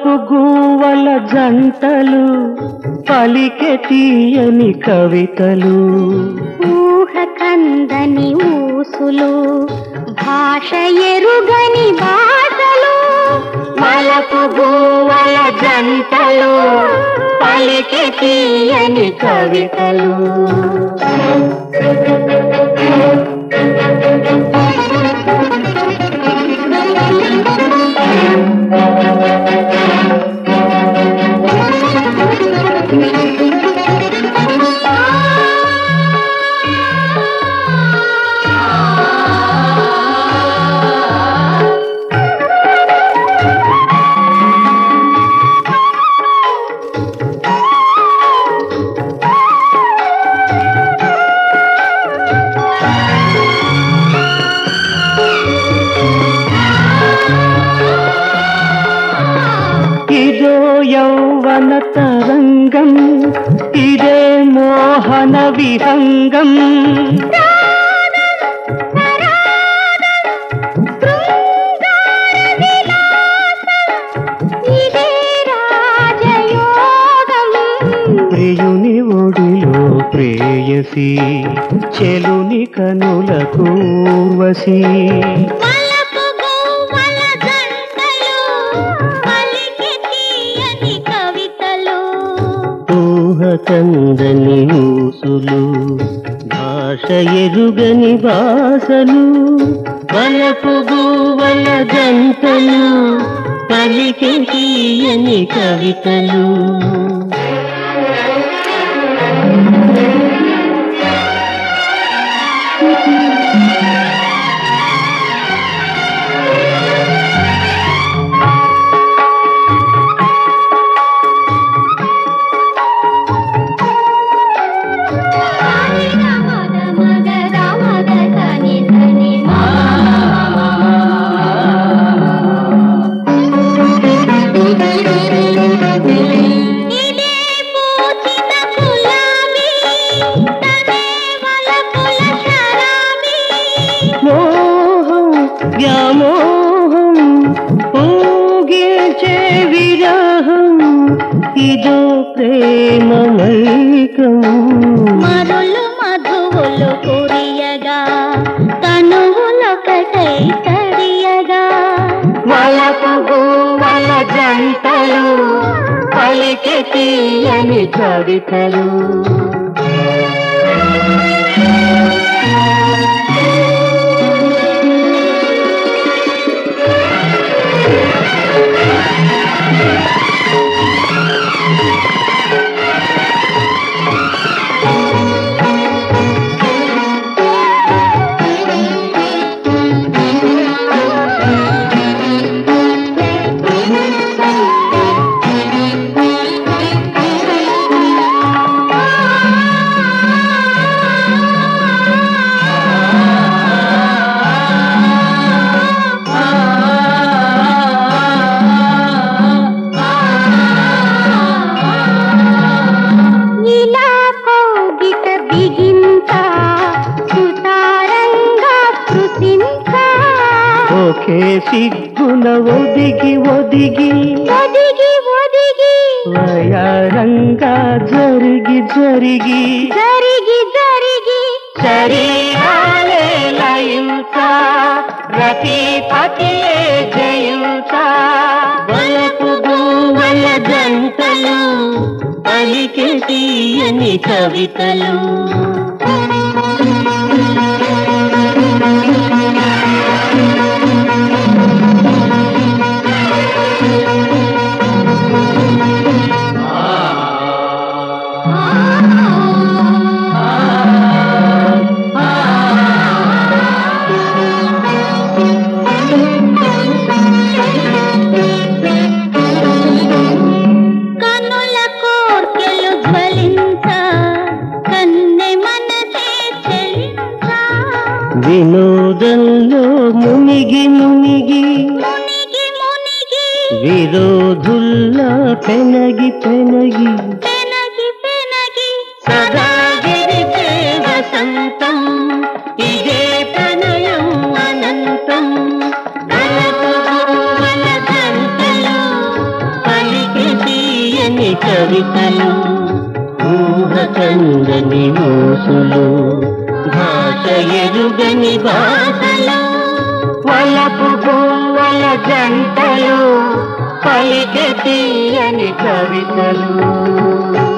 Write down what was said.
వలపు గూవల జంటలు పలికె తీయని కవితలు ఊహ కందని ఊసులు భాష ఎరుగని భాషలు వలపు గూవల జంటలు పలికె తీయని కవితలు ఇదో యౌవన తరంగం ఇదే మోహన విహంగం ఇదే రాజయోగం ప్రియుని ఒడిలో ప్రేయసి చెలుని కనుల కూర్వశి వలపు గోవల జంటలు పలికి తీయని కవితలు ఊహ కందని ఊసులు భాష ఎరుగని భాషలు వలపు గూవల జంటలు పలికి తీయని కవితలు మగ మగ మగ కని ధని ఇదే పూచిన గులాబీ తనే వలపుల శరాబీ మోహం వ్యామోహం ఊగిల్చే విరహం ఇదో ప్రేమ మైకం మరులు మధువులు కురియగా తనువులొకటై తడియగా వలపు గోవల జంటలు పలికి తీయని కవితలు ఇలా కౌగిట బిగింత సుతారంగా స్పృశించ ఒకే సిగ్గున ఒదిగి ఒదిగి ఒదిగి ఒదిగి వయారంగా జరిగి జరిగి జరిగి జరిగి శరీరాలే లయించ రతిపతియే జయించ వలపు గోవల జంటలు పలికి తీయని కవితలు కనుల కోర్కెలు జ్వలించ కన్నె మనసే చెలించ వినోదంలో మునిగి మునిగి మునిగి మునిగి విరోధుల్లా పెనగి పెనగి పెనగి పెనగి సదా గిరిచే వసంతం ఇదే ప్రణయం అనంతం వలపు గోవల జంటలు కవితలు ఊహ కందని ఊసులు భాష ఎరుగని భాషలు వలపు పువ్వల జంటలు పలికి తీయని కవితలు